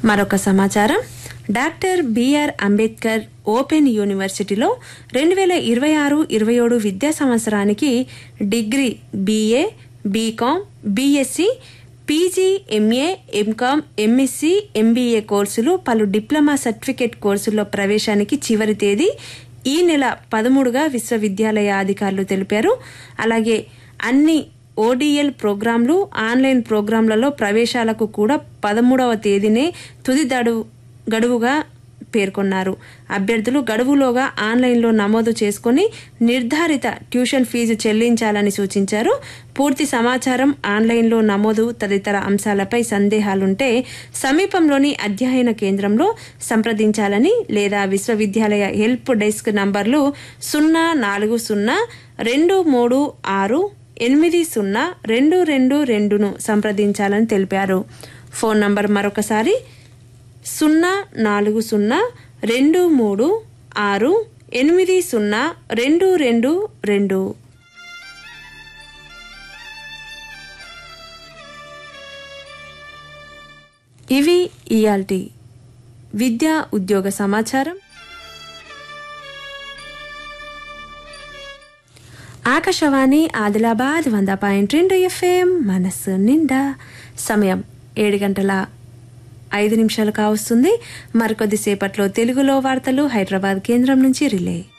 మరొక సమాచారం doctor BR Ambedkar open యూనివర్సిటీలో రెండు వేల ఇరవై ఆరు ఇరవై ఏడు విద్యా సంవత్సరానికి degree BA BCom BSc PG MA MCom MSc MBA courses పలు డిప్లొమా సర్టిఫికేట్ కోర్సుల్లో ప్రవేశానికి చివరి తేదీ ఈ నెల పదమూడుగా విశ్వవిద్యాలయ అధికారులు తెలిపారు అలాగే అన్ని ఓడిఎల్ ప్రోగ్రాంలు ఆన్లైన్ ప్రోగ్రాంలలో ప్రవేశాలకు కూడా పదమూడవ తేదీనే తుది దడువు గడువుగా పేర్కొన్నారు అభ్యర్థులు గడువులోగా ఆన్లైన్లో నమోదు చేసుకుని నిర్ధారిత ట్యూషన్ ఫీజు చెల్లించాలని సూచించారు పూర్తి సమాచారం ఆన్లైన్లో నమోదు తదితర అంశాలపై సందేహాలుంటే సమీపంలోని అధ్యయన కేంద్రంలో సంప్రదించాలని లేదా విశ్వవిద్యాలయ హెల్ప్ డెస్క్ నంబర్లు సున్నా నాలుగు సున్నా రెండు మూడు ఆరు ఎనిమిది సున్నా రెండు రెండు రెండును సంప్రదించాలని తెలిపారు ఫోన్ నంబర్ మరొకసారి సున్నా నాలుగు సున్నా రెండు మూడు ఆరు ఎనిమిది సున్నా రెండు రెండు రెండు ఇవి ఇయాల్టి విద్యా ఉద్యోగ సమాచారం ఆకాశవాణి ఆదిలాబాద్ వంద పాయింట్ రెండు ఎఫ్ఎం మనస్సు నిండా సమయం ఏడు గంటల ఐదు నిమిషాలు కావస్తుంది మరికొద్దిసేపట్లో తెలుగులో వార్తలు హైదరాబాద్ కేంద్రం నుంచి రిలే